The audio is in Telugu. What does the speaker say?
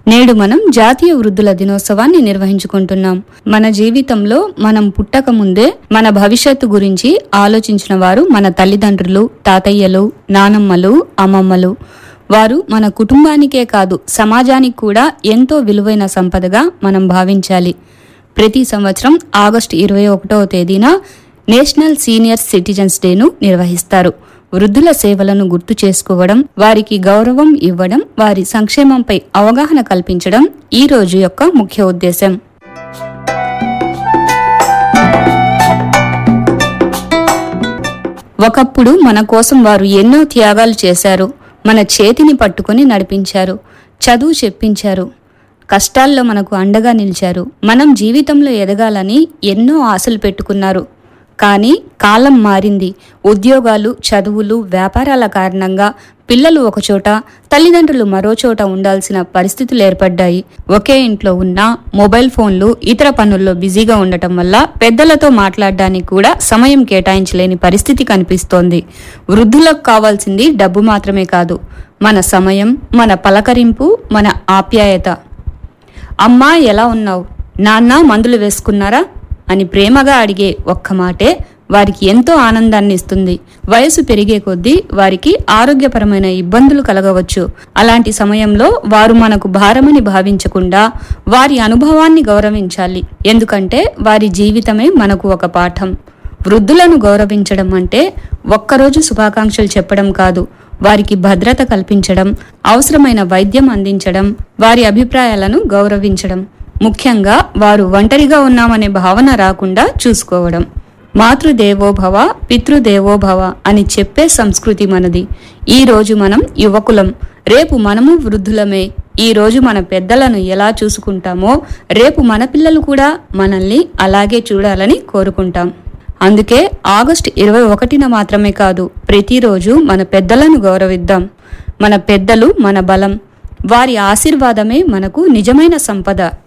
నేడు మనం జాతీయ వృద్ధుల దినోత్సవాన్ని నిర్వహించుకుంటున్నాం మన జీవితంలో మనం పుట్టక ముందే మన భవిష్యత్తు గురించి ఆలోచించిన వారు మన తల్లిదండ్రులు తాతయ్యలు నానమ్మలు అమ్మమ్మలు వారు మన కుటుంబానికే కాదు సమాజానికి కూడా ఎంతో విలువైన సంపదగా మనం భావించాలి ప్రతి సంవత్సరం ఆగస్టు ఇరవై ఒకటవ తేదీన నేషనల్ సీనియర్ సిటిజన్స్ డేను నిర్వహిస్తారు వృద్ధుల సేవలను గుర్తు చేసుకోవడం వారికి గౌరవం ఇవ్వడం వారి సంక్షేమంపై అవగాహన కల్పించడం ఈ రోజు యొక్క ముఖ్య ఉద్దేశం ఒకప్పుడు మన కోసం వారు ఎన్నో త్యాగాలు చేశారు మన చేతిని పట్టుకొని నడిపించారు చదువు చెప్పించారు కష్టాల్లో మనకు అండగా నిలిచారు మనం జీవితంలో ఎదగాలని ఎన్నో ఆశలు పెట్టుకున్నారు కానీ కాలం మారింది ఉద్యోగాలు చదువులు వ్యాపారాల కారణంగా పిల్లలు ఒకచోట తల్లిదండ్రులు మరో చోట ఉండాల్సిన పరిస్థితులు ఏర్పడ్డాయి ఒకే ఇంట్లో ఉన్న మొబైల్ ఫోన్లు ఇతర పనుల్లో బిజీగా ఉండటం వల్ల పెద్దలతో మాట్లాడడానికి కూడా సమయం కేటాయించలేని పరిస్థితి కనిపిస్తోంది వృద్ధులకు కావాల్సింది డబ్బు మాత్రమే కాదు మన సమయం మన పలకరింపు మన ఆప్యాయత అమ్మా ఎలా ఉన్నావు నాన్న మందులు వేసుకున్నారా అని ప్రేమగా అడిగే ఒక్క మాటే వారికి ఎంతో ఆనందాన్ని ఇస్తుంది వయసు పెరిగే కొద్దీ వారికి ఆరోగ్యపరమైన ఇబ్బందులు కలగవచ్చు అలాంటి సమయంలో వారు మనకు భారమని భావించకుండా వారి అనుభవాన్ని గౌరవించాలి ఎందుకంటే వారి జీవితమే మనకు ఒక పాఠం వృద్ధులను గౌరవించడం అంటే ఒక్కరోజు శుభాకాంక్షలు చెప్పడం కాదు వారికి భద్రత కల్పించడం అవసరమైన వైద్యం అందించడం వారి అభిప్రాయాలను గౌరవించడం ముఖ్యంగా వారు ఒంటరిగా ఉన్నామనే భావన రాకుండా చూసుకోవడం మాతృదేవోభవ పితృదేవోభవ అని చెప్పే సంస్కృతి మనది ఈ రోజు మనం యువకులం రేపు మనము వృద్ధులమే ఈ రోజు మన పెద్దలను ఎలా చూసుకుంటామో రేపు మన పిల్లలు కూడా మనల్ని అలాగే చూడాలని కోరుకుంటాం అందుకే ఆగస్టు ఇరవై ఒకటిన మాత్రమే కాదు ప్రతిరోజు మన పెద్దలను గౌరవిద్దాం మన పెద్దలు మన బలం వారి ఆశీర్వాదమే మనకు నిజమైన సంపద